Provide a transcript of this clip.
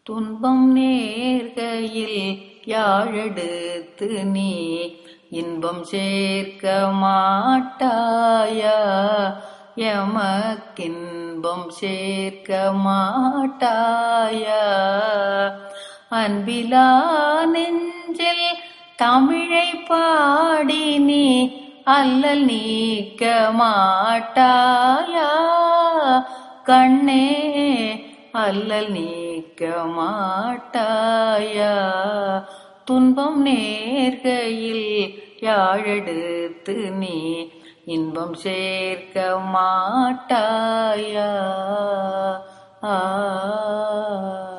துன்பம் நேர்கையில் யாழெடுத்து நீ இன்பம் சேர்க்க மாட்டாயா எமக்கின்பம் சேர்க்க மாட்டாயா அன்பிலா நெஞ்சில் தமிழை பாடி நீ அல்லல் நீக்க மாட்டாயா கண்ணே அல்லல் நீக்க மாட்டாயா துன்பம் நேர்கையில் யாழெடுத்து நீ இன்பம் சேர்க்க மாட்டாயா ஆ